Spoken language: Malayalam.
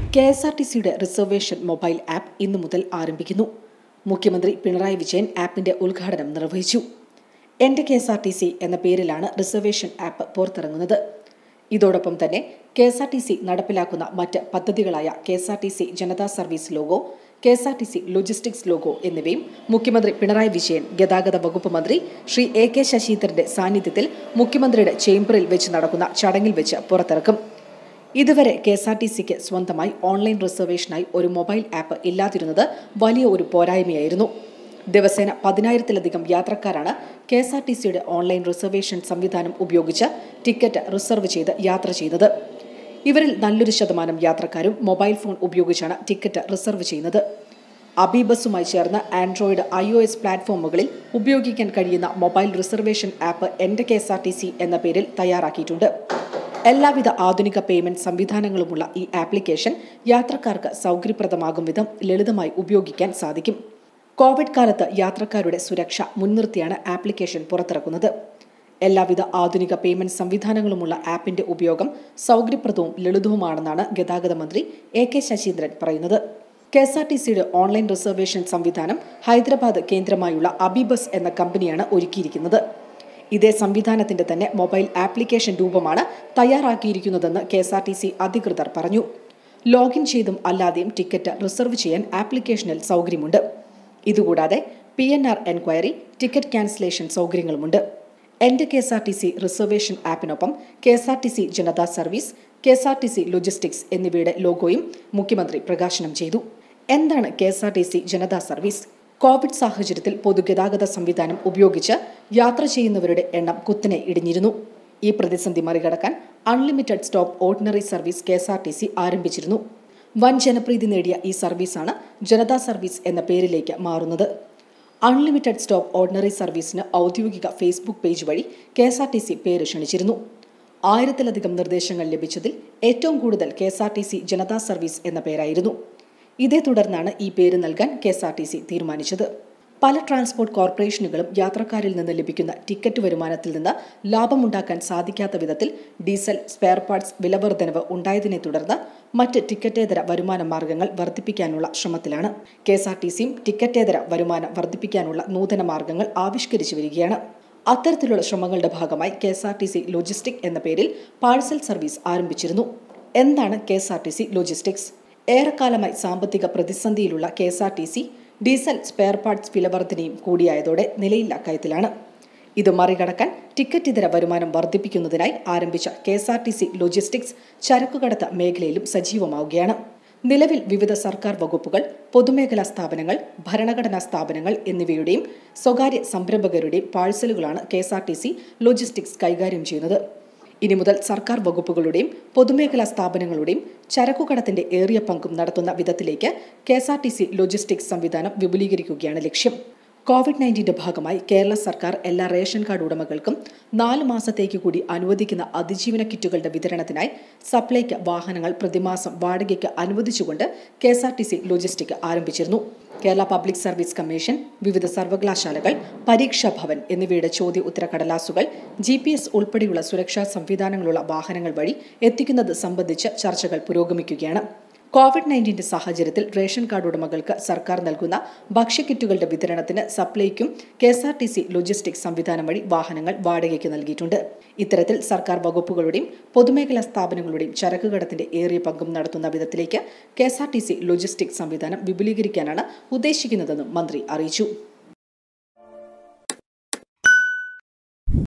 കെ എസ് ആർ ടി സിയുടെ റിസർവേഷൻ മൊബൈൽ ആപ്പ് ഇന്നു മുതൽ ആരംഭിക്കുന്നു മുഖ്യമന്ത്രി പിണറായി വിജയൻ ആപ്പിന്റെ ഉദ്ഘാടനം നിർവഹിച്ചു എന്റെ K S R T C എന്ന പേരിലാണ് റിസർവേഷൻ ആപ്പ് പുറത്തിറങ്ങുന്നത് ഇതോടൊപ്പം തന്നെ K S R T C നടപ്പിലാക്കുന്ന മറ്റ് പദ്ധതികളായ K S R T C Janata service logo K S R T C logistics logo എന്നിവയും മുഖ്യമന്ത്രി പിണറായി വിജയൻ ഗതാഗത വകുപ്പ് മന്ത്രി ശ്രീ എ കെ ശശീന്ദ്രന്റെ സാന്നിധ്യത്തിൽ മുഖ്യമന്ത്രിയുടെ ചേംബറിൽ വെച്ച് നടക്കുന്ന ചടങ്ങിൽ വെച്ച് പുറത്തിറക്കും ഇതുവരെ കെ എസ് ആർ ടി സിക്ക് സ്വന്തമായി ഓൺലൈൻ റിസർവേഷനായി ഒരു മൊബൈൽ ആപ്പ് ഇല്ലാതിരുന്നത് വലിയ ഒരു പോരായ്മയായിരുന്നു ദിവസേന പതിനായിരത്തിലധികം യാത്രക്കാരാണ് കെ എസ് ആർ ടി സിയുടെ ഓൺലൈൻ റിസർവേഷൻ സംവിധാനം ഉപയോഗിച്ച് ടിക്കറ്റ് റിസർവ് ചെയ്ത് യാത്ര ചെയ്തത് ഇവരിൽ നല്ലൊരു ശതമാനം യാത്രക്കാരും മൊബൈൽ ഫോൺ ഉപയോഗിച്ചാണ് ടിക്കറ്റ് റിസർവ് ചെയ്യുന്നത് അബീബസുമായി ചേർന്ന് ആൻഡ്രോയിഡ് ഐ ഒ എസ് പ്ലാറ്റ്ഫോമുകളിൽ ഉപയോഗിക്കാൻ കഴിയുന്ന mobile reservation app Ente K S R T C എന്ന പേരിൽ തയ്യാറാക്കിയിട്ടുണ്ട് എല്ലാവിധ ആധുനിക പേയ്മെന്റ് സംവിധാനങ്ങളുമുള്ള ഈ ആപ്ലിക്കേഷൻ യാത്രക്കാർക്ക് സൗകര്യപ്രദമാകും വിധം ലളിതമായി ഉപയോഗിക്കാൻ സാധിക്കും കോവിഡ് കാലത്ത് യാത്രക്കാരുടെ സുരക്ഷ മുൻനിർത്തിയാണ് ആപ്ലിക്കേഷൻ പുറത്തിറക്കുന്നത് എല്ലാവിധ ആധുനിക പേയ്മെന്റ് സംവിധാനങ്ങളുമുള്ള ആപ്പിന്റെ ഉപയോഗം സൗകര്യപ്രദവും ലളിതവുമാണെന്നാണ് ഗതാഗത മന്ത്രി എ കെ ശശീന്ദ്രൻ പറയുന്നത് കെ എസ് ആർ ടി സിയുടെ ഓൺലൈൻ റിസർവേഷൻ സംവിധാനം ഹൈദരാബാദ് കേന്ദ്രമായുള്ള അബിബസ് എന്ന കമ്പനിയാണ് ഒരുക്കിയിരിക്കുന്നത് ഇതേ സംവിധാനത്തിന്റെ തന്നെ മൊബൈൽ ആപ്ലിക്കേഷൻ രൂപമാണ് തയ്യാറാക്കിയിരിക്കുന്നതെന്ന് K S R T C അധികൃതർ പറഞ്ഞു ലോഗിൻ ചെയ്തും അല്ലാതെയും ടിക്കറ്റ് റിസർവ് ചെയ്യാൻ ആപ്ലിക്കേഷനിൽ സൗകര്യമുണ്ട് ഇതുകൂടാതെ P N R enquiry ticket cancellation സൗകര്യങ്ങളുമുണ്ട് Ente K S R T C reservation ആപ്പിനൊപ്പം K S R T C Janata service K S R T C logistics എന്നിവയുടെ ലോഗോയും മുഖ്യമന്ത്രി പ്രകാശനം ചെയ്തു എന്താണ് K S R T C Janata service Covid സാഹചര്യത്തിൽ പൊതുഗതാഗത സംവിധാനം ഉപയോഗിച്ച് യാത്ര ചെയ്യുന്നവരുടെ എണ്ണം കുത്തനെ ഇടിഞ്ഞിരുന്നു ഈ പ്രതിസന്ധി മറികടക്കാൻ unlimited stop ordinary service K S R T C ആരംഭിച്ചിരുന്നു വൻ ജനപ്രീതി നേടിയ ഈ സർവീസാണ് ജനതാ സർവീസ് എന്ന പേരിലേക്ക് മാറുന്നത് അൺലിമിറ്റഡ് സ്റ്റോപ്പ് ഓർഡിനറി സർവീസിന് ഔദ്യോഗിക ഫേസ്ബുക്ക് പേജ് വഴി K S R T C പേര് ക്ഷണിച്ചിരുന്നു ആയിരത്തിലധികം നിർദ്ദേശങ്ങൾ ലഭിച്ചതിൽ ഏറ്റവും കൂടുതൽ K S R T C Janata service എന്ന പേരായിരുന്നു ഇതേ തുടർന്നാണ് ഈ പേര് നൽകാൻ K S R T C തീരുമാനിച്ചത് പല ട്രാൻസ്പോർട്ട് കോർപ്പറേഷനുകളും യാത്രക്കാരിൽ നിന്ന് ലഭിക്കുന്ന ടിക്കറ്റ് വരുമാനത്തിൽ നിന്ന് ലാഭമുണ്ടാക്കാൻ സാധിക്കാത്ത വിധത്തിൽ ഡീസൽ സ്പെയർ പാർട്സ് വിലവർദ്ധനവ് ഉണ്ടായതിനെ തുടർന്ന് മറ്റ് ടിക്കറ്റേതര വരുമാന മാർഗങ്ങൾ വർദ്ധിപ്പിക്കാനുള്ള ശ്രമത്തിലാണ് കെ എസ് ആർ ടി സിയും ടിക്കറ്റേതര വരുമാനം വർദ്ധിപ്പിക്കാനുള്ള നൂതന മാർഗങ്ങൾ ആവിഷ്കരിച്ചു വരികയാണ് അത്തരത്തിലുള്ള ശ്രമങ്ങളുടെ ഭാഗമായി K S R T C logistic എന്ന പേരിൽ പാഴ്സൽ സർവീസ് ആരംഭിച്ചിരുന്നു എന്താണ് K S R T C logistics ഏറെക്കാലമായി സാമ്പത്തിക പ്രതിസന്ധിയിലുള്ള K S R T C diesel spare parts വിലവർദ്ധനയും കൂടിയായതോടെ നിലയില്ല കയത്തിലാണ് ഇത് മറികടക്കാൻ ടിക്കറ്റ് ഇതര വരുമാനം വർദ്ധിപ്പിക്കുന്നതിനായി ആരംഭിച്ച K S R T C logistics ചരക്കുകടത്ത് മേഖലയിലും സജീവമാവുകയാണ് നിലവിൽ വിവിധ സർക്കാർ വകുപ്പുകൾ പൊതുമേഖലാ സ്ഥാപനങ്ങൾ ഭരണഘടനാ സ്ഥാപനങ്ങൾ എന്നിവയുടെയും സ്വകാര്യ സംരംഭകരുടെയും പാഴ്സലുകളാണ് K S R T C logistics കൈകാര്യം ചെയ്യുന്നത് ഇനി മുതൽ സർക്കാർ വകുപ്പുകളുടെയും പൊതുമേഖലാ സ്ഥാപനങ്ങളുടെയും ചരക്കുകടത്തിന്റെ ഏറിയ പങ്കും നടത്തുന്ന വിധത്തിലേക്ക് K S R T C logistics സംവിധാനം വിപുലീകരിക്കുകയാണ് ലക്ഷ്യം കോവിഡ് നയൻറ്റീന്റെ ഭാഗമായി കേരള സർക്കാർ എല്ലാ റേഷൻ കാർഡ് ഉടമകൾക്കും നാല് മാസത്തേക്ക് കൂടി അനുവദിക്കുന്ന അതിജീവന കിറ്റുകളുടെ വിതരണത്തിനായി സപ്ലൈക്ക് വാഹനങ്ങൾ പ്രതിമാസം വാടകയ്ക്ക് അനുവദിച്ചുകൊണ്ട് K S R T C logistic ആരംഭിച്ചിരുന്നു കേരള പബ്ലിക് സർവീസ് കമ്മീഷൻ വിവിധ സർവകലാശാലകൾ പരീക്ഷാ ഭവൻ എന്നിവയുടെ ചോദ്യ ഉത്തര കടലാസുകൾ ജി പി എസ് ഉൾപ്പെടെയുള്ള സുരക്ഷാ സംവിധാനങ്ങളുള്ള വാഹനങ്ങൾ വഴി എത്തിക്കുന്നത് സംബന്ധിച്ച് ചർച്ചകൾ പുരോഗമിക്കുകയാണ് കോവിഡ് നയൻറ്റീന്റെ സാഹചര്യത്തിൽ റേഷൻ കാർഡ് ഉടമകൾക്ക് സർക്കാർ നൽകുന്ന ഭക്ഷ്യക്കിറ്റുകളുടെ വിതരണത്തിന് സപ്ലൈക്കും K S R T C logistics സംവിധാനം വഴി വാഹനങ്ങൾ വാടകയ്ക്ക് നൽകിയിട്ടുണ്ട് ഇത്തരത്തിൽ സർക്കാർ വകുപ്പുകളുടെയും പൊതുമേഖലാ സ്ഥാപനങ്ങളുടെയും ചരക്ക് കടത്തിന്റെ ഏറിയ പങ്കും നടത്തുന്ന വിധത്തിലേക്ക് K S R T C logistics സംവിധാനം വിപുലീകരിക്കാനാണ് ഉദ്ദേശിക്കുന്നതെന്നും മന്ത്രി അറിയിച്ചു